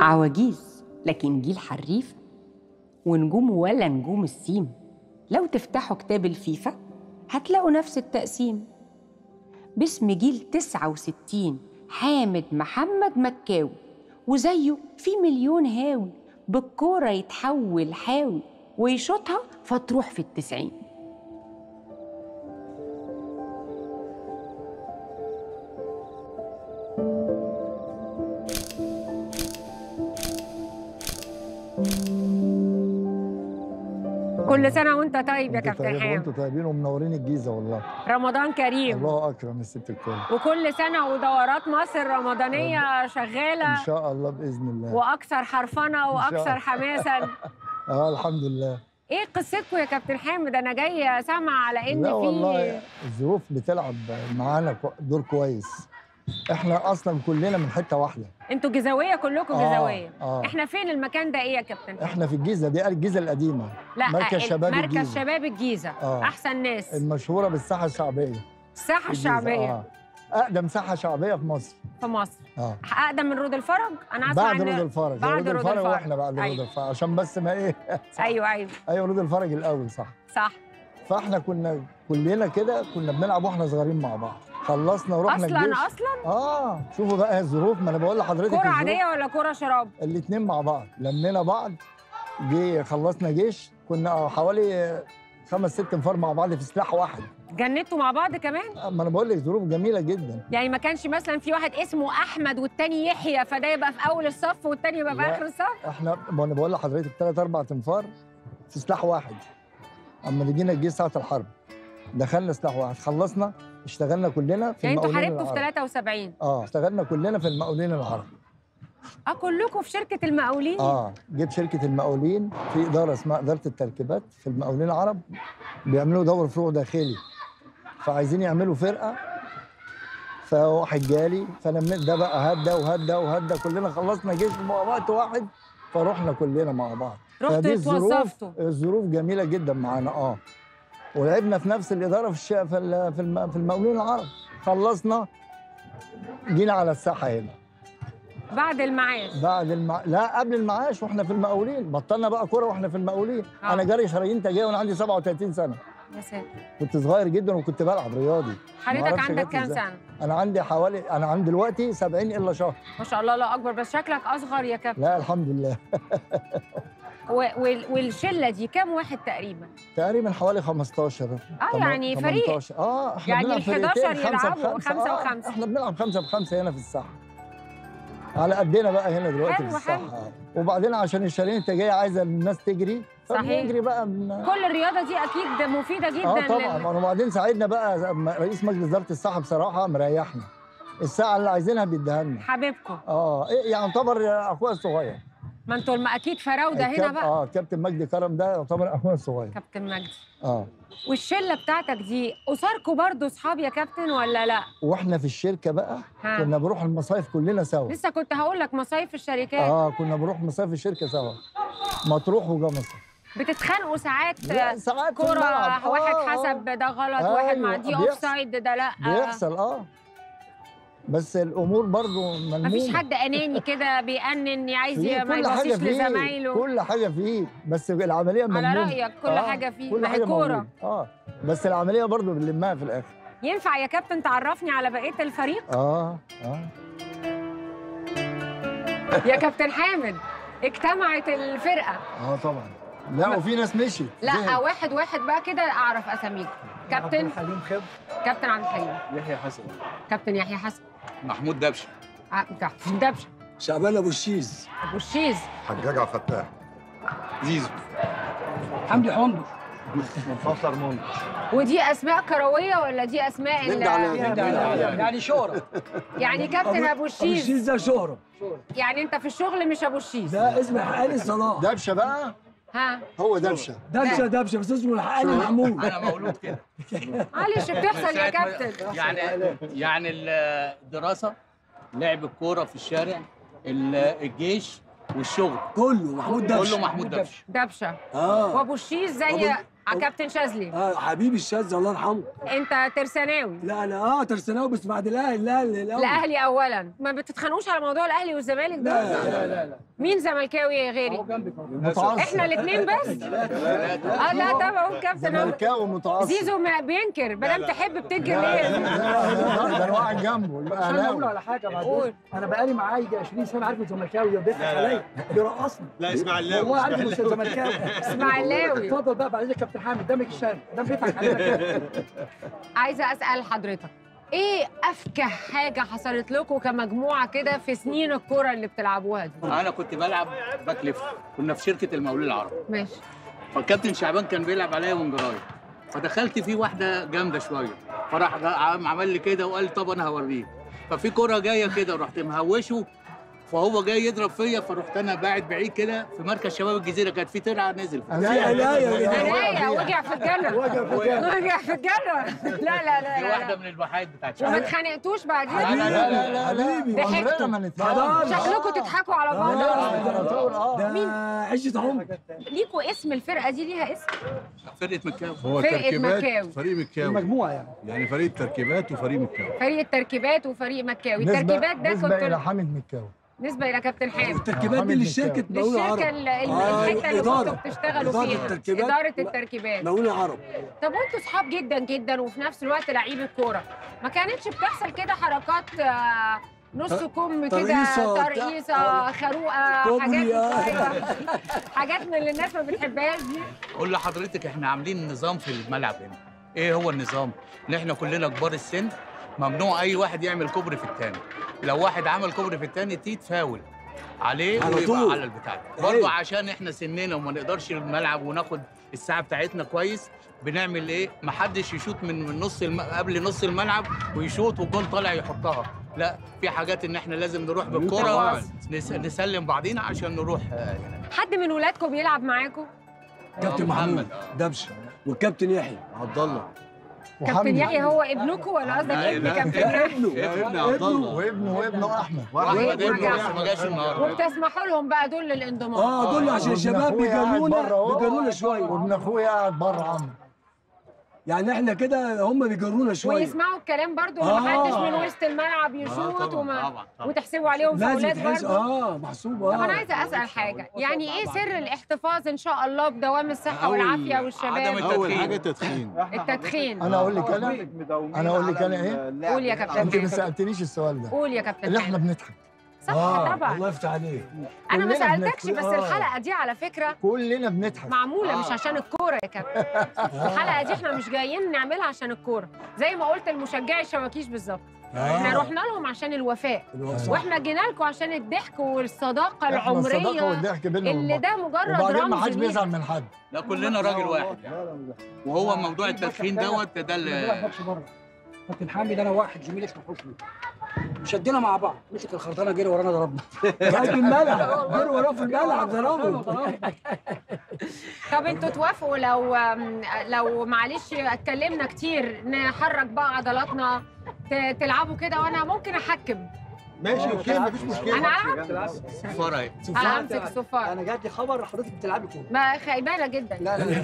عواجيز لكن جيل حريف ونجوم ولا نجوم السيم لو تفتحوا كتاب الفيفا هتلاقوا نفس التقسيم باسم جيل 69 حامد محمد مكاوي وزيه في مليون هاوي بالكورة يتحول حاوي ويشوطها فتروح في التسعين كل سنة وانت طيب يا انتوا كابتن طيبين حامد وانتوا طيبين ومنورين الجيزه والله رمضان كريم الله اكرم يا ست الكل وكل سنة ودورات مصر رمضانية ان شغالة شاء الله باذن الله وأكثر حرفنة شاء وأكثر الله. حماسا اه الحمد لله إيه قصتكم يا كابتن حامد أنا جاية سامعة على إن لا في والله الظروف بتلعب معانا كو- دور كويس احنا اصلا كلنا من حته واحده أنتوا جزاوية كلكم آه، جزاوية آه. إحنا فين المكان ده إيه يا كابتن حامد؟ احنا في الجيزه دي الجيزه القديمه لا مركز ال- شباب مركز الجيزة. شباب الجيزة آه. أحسن ناس المشهوره بالساحه الشعبيه الساحة الجيزة، الشعبية آه. اقدم ساحه شعبيه في مصر في مصر اه أقدم من رود الفرج أنا أسمع بعد إن رود الفرج بعد رود رود الفرج الفرج. واحنا بعد رود أيوة. الفرج عشان بس ما ايه صح. أيوه أيوه ايوه رود الفرج الاول صح صح فاحنا كنا كلنا كده كنا بنلعب واحنا صغيرين مع بعض خلصنا ورحنا أصلا الجيش أصلا اه شوفوا بقى الظروف ما انا بقول لحضرتك كرة عادية ولا كرة شراب؟ الاثنين مع بعض لمينا بعض جه خلصنا جيش كنا حوالي خمس ست انفار مع بعض في سلاح واحد جنتوا مع بعض كمان؟ ما انا بقول لك ظروف جميله جدا يعني ما كانش مثلا في واحد اسمه احمد والتاني يحيى فده يبقى في اول الصف والتاني يبقى في لا. اخر الصف احنا ما انا بقول لحضرتك ثلاث اربع انفار في سلاح واحد اما جينا الجيش ساعه الحرب دخلنا سلاح واحد خلصنا اشتغلنا كلنا في يعني انتوا المقاولين حاربتوا في العرب 73 اه اشتغلنا كلنا في المقاولين العرب اه كلكم في شركه المقاولين اه جيت شركه المقاولين في اداره اسمها اداره التركيبات في المقاولين العرب بيعملوا دور فروع داخلي فعايزين يعملوا فرقه فواحد جالي فانا من ده بقى هدى وهدى وهدى كلنا خلصنا جيش في وقت واحد فروحنا كلنا مع بعض رحتوا فدي الظروف- اتوظفتوا الظروف جميله جدا معانا اه ولعبنا في نفس الاداره في الش... في ال- في الم- في المقاولين العرب خلصنا جينا على الساحه هنا بعد المعاش بعد المع... لا قبل المعاش واحنا في المقاولين بطلنا بقى كوره واحنا في المقاولين آه. انا جاري شرايين تاجيه وانا عندي 37 سنه يا ساتر كنت صغير جدا وكنت بلعب رياضي حضرتك معرفش عندك جت كام إزاي. سنه؟ انا عندي حوالي انا عندي دلوقتي 70 الا شهر ما شاء الله لا اكبر بس شكلك اصغر يا كابتن لا الحمد لله و- وال- والشله دي كام واحد تقريبا؟ تقريبا حوالي 15 اه تم- يعني فريق 18 اه احنا يعني بنلعب ال 11 فرقتين، خمسة يلعبوا بخمسة. خمسة آه، وخمسة. احنا بنلعب خمسة بخمسة هنا في الساحة على قدنا بقى هنا دلوقتي حلو، في الساحة حلو. آه. وبعدين عشان الشرايين التاجية عايزة الناس تجري صحيح. فبنجري بقى من... كل الرياضه دي اكيد مفيده جدا اه طبعا لل- وبعدين ساعدنا بقى أما رئيس مجلس اداره الصحه بصراحه مريحنا الساعه اللي عايزينها بيديها لنا حبيبكم اه إيه يعني يعتبر اخويا الصغير ما انتوا الم- اكيد فراوده هنا الكاب- بقى اه كابتن مجدي كرم ده يعتبر اخويا الصغير كابتن مجدي اه والشله بتاعتك دي اسركم برضو اصحاب يا كابتن ولا لا؟ واحنا في الشركه بقى ها. كنا بنروح المصايف كلنا سوا لسه كنت هقول لك مصايف الشركات اه كنا بنروح مصايف الشركه سوا مطروح وجمصة بتتخانقوا ساعات لا، ساعات في كرة الملعب. واحد آه، حسب ده غلط أيوة، واحد مع دي بيحصل. اوف سايد ده لا بيحصل اه بس الامور برضو ملمومه مفيش حد اناني كده بيأنن عايز فيه ي- ما كل حاجه يبصيش فيه لزمايله كل حاجه فيه بس العمليه على ملمومه رأيك كل آه، حاجة فيه كل ما هي حاجه كورة موجودة. اه بس العمليه برضو بنلمها في الاخر ينفع يا كابتن تعرفني على بقية الفريق اه اه يا كابتن حامد اجتمعت الفرقة اه طبعا لا وفي ناس مشيت لا زهقت. واحد واحد بقى كده اعرف اساميكم كابتن حليم خب كابتن عبد الحليم يحيى حسن كابتن يحيى حسن محمود دبشه ع- كابتن دبشه شعبان ابو الشيز ابو الشيز حجاج عبد الفتاح زيزو حمدي حمدي منتصر منتصر ودي اسماء كرويه ولا دي اسماء ال- يعني شهرة يعني كابتن ابو ابو الشيز الشيز ده شهرة يعني انت في الشغل مش ابو الشيز ده اسم حقاني صلاح دبشه بقى ها هو دبشه دبشه دبشه بس اسمه الحقاني محمود انا مولود كده معلش بتحصل يا كابتن يعني يعني الدراسه لعب الكوره في الشارع ال- الجيش والشغل كله محمود دبشه كله محمود دبشه دبشه اه وابو الشيز زي أبو- على كابتن شاذلي اه حبيبي الشاذ الله يرحمه انت ترساناوي لا انا اه ترساناوي بس بعد الاهلي الاهلي الاول الاهلي اولا ما بتتخانقوش على موضوع الاهلي والزمالك ده لا لا لا لا مين زملكاوي غيري متعصب احنا الاثنين بس اه لا طبعا كابتن أهو. زملكاوي متعصب زيزو ما بينكر ما دام تحب بتنكر لا، ليه لا، ده انا واحد جنبه يبقى عشان اقول اهلاوي على حاجه بعد قول. إذنك. انا بقالي معاه يجي 20 سنه عارف الزملكاوي ده بيضحك عليا بيرقصني لا اسماعيلاوي والله عارف مش الزملكاوي اسماعيلاوي اتفضل بقى بعد اذنك كابتن حامد ده الشارع ده بيضحك علينا كده عايزه اسال حضرتك ايه افكه حاجه حصلت لكم كمجموعه كده في سنين الكوره اللي بتلعبوها دي انا كنت بلعب باك ليفت كنا في شركه المقاولين العرب ماشي فالكابتن شعبان كان بيلعب عليا وينجراي فدخلت فيه واحده جامده شويه فراح جا- عم- عمل لي كده وقال لي طب انا هوريه ففي كره جايه كده رحت مهوشه فهو جاي يضرب فيا فرحت انا باعد بعيد كده في مركز شباب الجزيره كانت في ترعه نزل لا عناية عناية وجع في الجنة وجع في الجنة. وجع في الجنة لا لا لا دي لا, واحده لا. من البحايات بتاعت وما شعبان اتخانقتوش بعدين لا لا لا لا حبيبي. عمرنا ما نتفاهم بعدين. شكلكم تضحكوا على بعض ده عشة عمر ليكوا اسم الفرقة دي ليها اسم فرقه مكاوي هو فرقة تركيبات مكاوي. فريق مكاوي المجموعة يعني يعني فريق تركيبات وفريق مكاوي فريق التركيبات وفريق مكاوي نسبة التركيبات ده نسبة إلى كنت حامد مكاوي نسبة إلى كابتن حامد التركيبات دي للشركة مقاولين للشركة العرب ال- ال- آه، الحتة اللي إدارة. كنتوا بتشتغلوا إدارة فيها التركيبات. إدارة التركيبات مقاولين العرب طب وانتوا صحاب جدا جدا وفي نفس الوقت لعيب الكوره ما كانتش بتحصل كده حركات آه، نص كم كده ترقيصة، ترقيصه خروقه كوبري، آه. حاجات أيوة. حاجات من اللي الناس ما بتحبهاش دي اقول لحضرتك احنا عاملين نظام في الملعب هنا ايه هو النظام ان احنا كلنا كبار السن ممنوع اي واحد يعمل كوبري في التاني لو واحد عمل كوبري في التاني تيت فاول عليه على ويبقى طول. على البتاع برضه أيوة. عشان احنا سننا وما نقدرش الملعب وناخد الساعه بتاعتنا كويس بنعمل ايه محدش يشوط من من نص الم... قبل نص الملعب ويشوط والجول طالع يحطها لا في حاجات ان احنا لازم نروح بالكوره طبعاً. نس... نسلم بعضينا عشان نروح آه، حد من ولادكم بيلعب معاكم كابتن محمد آه. دبش والكابتن يحيى عبد الله كابتن يحيى هو ابنكم ولا قصدك لا، ابن لا، كابتن لا يحيى ابنه ابن عبد الله وابنه وابنه احمد واحمد وإيه؟ ابنه ورجع. بس ما جاش النهارده وبتسمحوا لهم بقى دول للانضمام اه دول عشان وابن الشباب أخويا قاعد بيجرونا بره أهو. بيجرونا شويه وابن اخويا قاعد بره عمرو يعني احنا كده هم بيجرونا شويه ويسمعوا الكلام برضو آه. ومحدش من وسط الملعب يشوط طبعاً، وما طبعاً، طبعاً. وتحسبوا عليهم لازم فاولات تحس برضو اه محسوب اه طب انا عايزه اسال حاجه يعني ايه سر الاحتفاظ ان شاء الله بدوام الصحه أول- والعافيه عدم والشباب التدخين. اول حاجه تدخين التدخين انا اقول لك انا انا اقول لك انا ايه قول يا كابتن انت ما حامد سالتنيش السؤال ده قول يا كابتن اللي احنا حامد بنضحك صح آه طبعا الله يفتح عليك انا ما كلنا سالتكش بنضحك. بس آه. الحلقه دي على فكره كلنا بنضحك معموله مش آه. عشان الكوره يا كابتن الحلقه دي احنا مش جايين نعملها عشان الكوره زي ما قلت لمشجعي الشواكيش بالظبط احنا رحنا لهم عشان الوفاء الوصف. واحنا جينا لكم عشان الضحك والصداقه احنا الصداقه العمريه والضحك بيننا اللي وبين ده بعض. مجرد وبعدين ما حدش رمز لينا. بيزعل من حد لا كلنا راجل واحد وهو موضوع التدخين دوت ده اللي ماتش بره كابتن حامد انا واحد زميلي اسمه حسني شدينا مع بعض مسك الخرطانه جري ورانا ضربنا في الملعب جري وراه في الملعب ضربه طب انتوا توافقوا لو لو معلش اتكلمنا كتير نحرك بقى عضلاتنا ت- تلعبوا كده وانا ممكن احكم ماشي اوكي مفيش مشكله انا العب صفاره اهي همسك الصفار انا جات لي خبر حضرتك بتلعبي كوره ما خيبانه جدا لا لا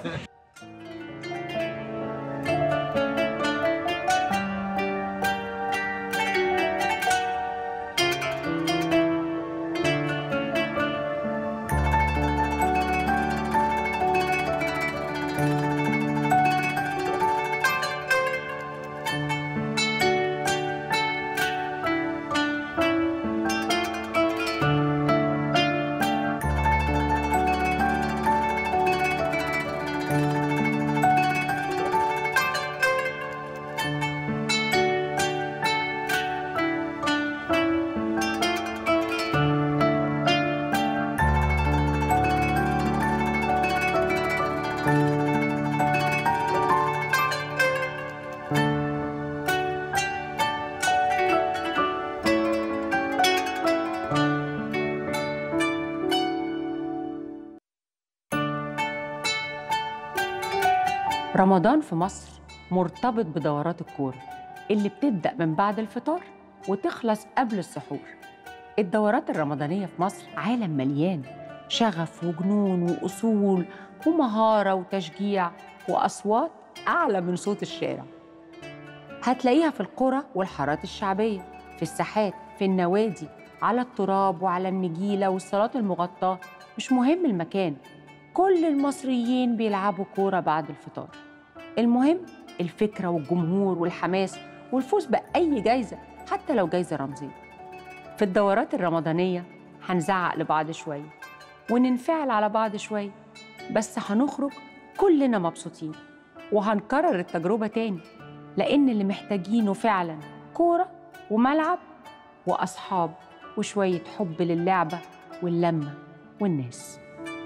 رمضان في مصر مرتبط بدورات الكورة اللي بتبدأ من بعد الفطار وتخلص قبل السحور الدورات الرمضانية في مصر عالم مليان شغف وجنون وأصول ومهارة وتشجيع وأصوات أعلى من صوت الشارع هتلاقيها في القرى والحارات الشعبية في الساحات في النوادي على التراب وعلى النجيلة والصالات المغطاة مش مهم المكان كل المصريين بيلعبوا كورة بعد الفطار المهم الفكرة والجمهور والحماس والفوز بأي جايزة حتى لو جايزة رمزية في الدورات الرمضانية هنزعق لبعض شوية وننفعل على بعض شوية بس هنخرج كلنا مبسوطين وهنكرر التجربة تاني لأن اللي محتاجينه فعلا كورة وملعب وأصحاب وشوية حب للعبة واللمة والناس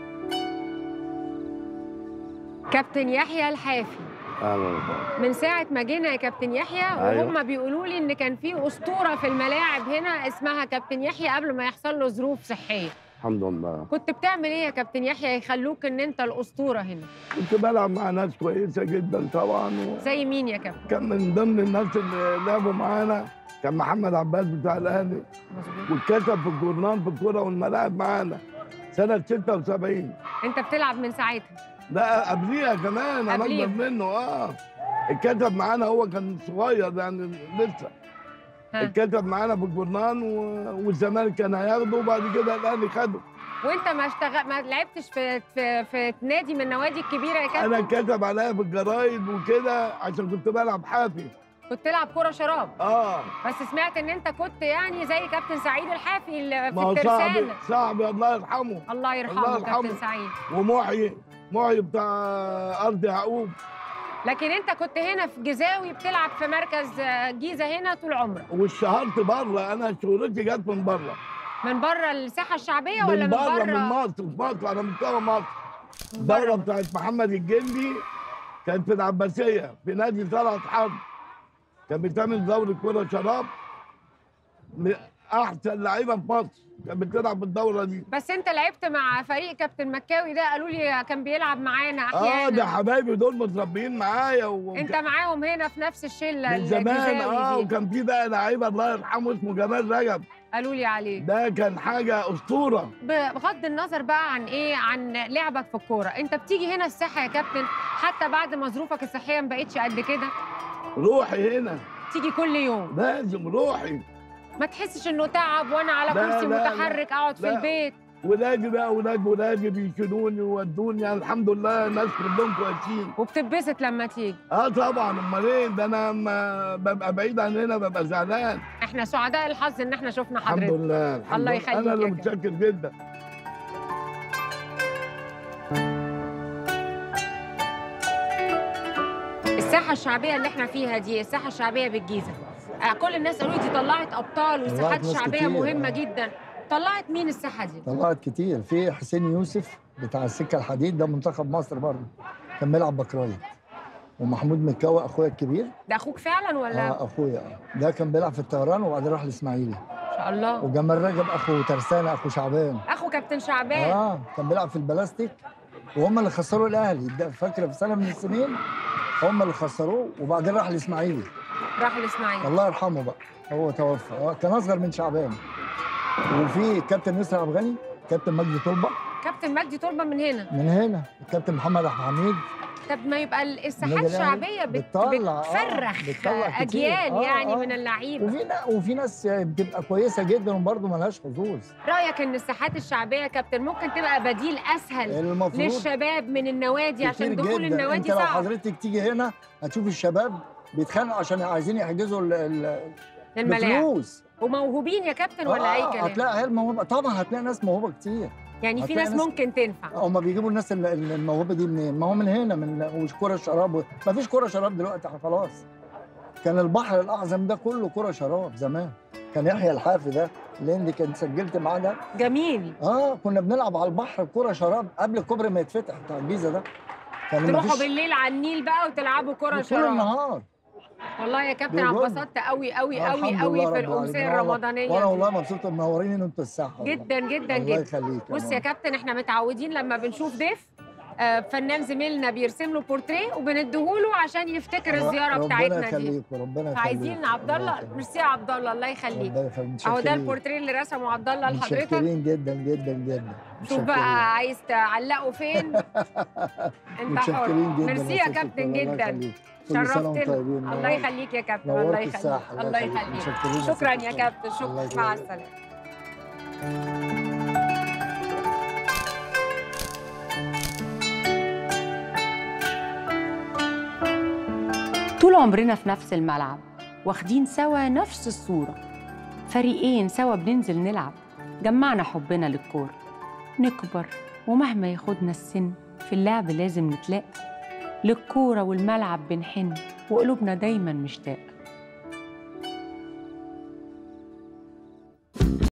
كابتن يحيى الحافي اهلا وسهلا من ساعة ما جينا يا كابتن يحيى أيوة. وهم بيقولوا لي إن كان في أسطورة في الملاعب هنا اسمها كابتن يحيى قبل ما يحصل له ظروف صحية الحمد لله كنت بتعمل إيه يا كابتن يحيى يخلوك إن أنت الأسطورة هنا كنت بلعب مع ناس كويسه جدا طبعا زي مين يا كابتن وكان من ضمن الناس اللي لعبوا معانا كان محمد عباس بتاع الاهلي مظبوط واتكتب في الجورنال في الكوره والملاعب معانا سنه 76 أنت بتلعب من ساعتها لا قبليها كمان انا قبليها. اكبر منه اه اتكتب معانا هو كان صغير يعني لسه ها. اتكتب معانا في الجورنال و- والزمالك كان هياخده وبعد كده الاهلي خده وأنت ما اشتغل ما لعبتش في في في نادي من النوادي الكبيرة يا انا كابتن كتب عليا في الجرايد وكده عشان كنت بلعب حافي كنت تلعب كرة شراب اه بس سمعت إن أنت كنت يعني زي كابتن سعيد الحافي اللي في ما هو صاحبي الترسانة صاحبي الله يرحمه الله يرحمه الله كابتن يرحمه. سعيد ومحيي محيي بتاع ارض يعقوب لكن انت كنت هنا في جزاوي بتلعب في مركز آه، جيزه هنا طول عمرك واشتهرت بره انا شهرتي جت من بره من بره الساحه الشعبيه ولا من من بره من بره مصر في مصر على مستوى مصر من الدوره بره بتاعت محمد الجندي كانت في العباسيه في نادي طلعت حرب كان بتعمل دوره كره شراب من احسن لعيبه في مصر كانت بتلعب في الدوره دي بس انت لعبت مع فريق كابتن مكاوي ده قالوا لي كان بيلعب معانا اه ده احيانا حبايبي دول متربيين معايا و... انت معاهم هنا في نفس الشله من زمان الجزاوي اه دي وكان في بقى لعيبه الله يرحمه اسمه جمال رجب قالوا لي عليه ده كان حاجه اسطوره بغض النظر بقى عن ايه عن لعبك في الكوره انت بتيجي هنا الساحه يا كابتن حتى بعد ما ظروفك الصحيه ما بقتش قد كده روحي هنا تيجي كل يوم لازم روحي ما تحسش انه تعب وانا على لا، كرسي لا، لا، متحرك اقعد في لا. البيت ولادي بقى ولاد ولادي بيشيلوني ويودوني يعني الحمد لله الناس كلهم كويسين وبتتبسط لما تيجي اه طبعا امال ايه ده انا لما ببقى بعيد عن هنا ببقى زعلان احنا سعداء الحظ ان احنا شفنا الحمد حضرتك لله الحمد الله لله. يخليك انا اللي يا متشكر جدا الساحه الشعبيه اللي احنا فيها دي الساحه الشعبيه بالجيزه آه، كل الناس قالوا لي دي طلعت ابطال والساحات ناس الشعبيه كتير، مهمه آه. جدا طلعت مين الساحه دي طلعت كتير في حسين يوسف بتاع السكه الحديد ده منتخب مصر برضه كان بيلعب بكرايت ومحمود مكاوي اخويا الكبير ده اخوك فعلا ولا اه اخويا آه. ده كان بيلعب في الطيران وبعدين راح الاسماعيلي ان شاء الله وجمال رجب اخو ترسانه اخو شعبان اخو كابتن شعبان اه كان بيلعب في البلاستيك وهم اللي خسروا الاهلي ده فاكره في سنه من السنين هم اللي خسروه وبعدين راح الاسماعيلي راح الاسماعيلي الله يرحمه بقى هو توفى هو كان اصغر من شعبان وفي كابتن يسرا عبد الغني كابتن مجدي طلبه كابتن مجدي طلبه من هنا من هنا الكابتن محمد عبد الحميد طب ما يبقى ال- الساحات النادي الأهلي الشعبيه بت... بتطلع، آه، بتفرخ بتطلع كتير. اجيال آه، يعني آه. من اللعيبه وفي نا- وفي ناس بتبقى كويسه جدا وبرضه ملهاش حظوظ رايك ان الساحات الشعبيه يا كابتن ممكن تبقى بديل اسهل المفروض للشباب من النوادي عشان كتير دخول جدا. النوادي انت لو صعب حضرتك تيجي هنا هتشوف الشباب بيتخانقوا عشان عايزين يحجزوا ال- ال- الملاعب بفلوس وموهوبين يا كابتن ولا اي آه، كلام هتلاقي عيال موهوبه طبعا هتلاقي ناس موهوبه كتير يعني في هتلاقي ناس ناس- ممكن تنفع هم بيجيبوا الناس ال- ال- الموهوبه دي منين؟ ما هو من هنا من وش كوره شراب ما فيش كوره شراب دلوقتي خلاص كان البحر الاعظم ده كله كوره شراب زمان كان يحيى الحافي ده اللي انت كنت سجلت معاه ده جميل اه كنا بنلعب على البحر كوره شراب قبل الكوبري ما يتفتح بتاع الجيزه ده كان تروحوا مفيش- بالليل على النيل بقى وتلعبوا كره طول شراب النهار والله يا كابتن بجد. اتبسطت قوي قوي آه، قوي الحمد قوي لله في رب الامسيه العالمين. والله- الرمضانيه وانا دي. والله مبسوط منورين انتوا الساحه والله. جدا جدا الله جدا يخليك بص يا كابتن احنا متعودين لما بنشوف ضيف آه، فنان زميلنا بيرسم له بورتريه وبنديهوله عشان يفتكر الزياره ربنا بتاعتنا دي يخليك وربنا يخليك فعايزين عبد الله ربنا يخليك. ميرسي يا عبد الله الله يخليك ربنا يخليك اهو ده متشكرين. البورتريه اللي رسمه عبد الله لحضرتك متشكرين جدا جدا جدا شوف متشكرين. بقى عايز تعلقه فين انت حر متشكرين جدا ميرسي يا ست كابتن الكل، الله جدا يخليك. كل سنة وانتم شرفتنا طيبين الله نورت- يخليك يا كابتن الله نورت يخليك الساحة الله يخليك. يخليك متشكرين يا شكرا ست يا الكل. كابتن الله شكرا مع يخليك. السلامه طول عمرنا في نفس الملعب واخدين سوا نفس الصورة فريقين سوا بننزل نلعب جمعنا حبنا للكورة نكبر ومهما ياخدنا السن في اللعب لازم نتلاقى للكورة والملعب بنحن وقلوبنا دايما مشتاقة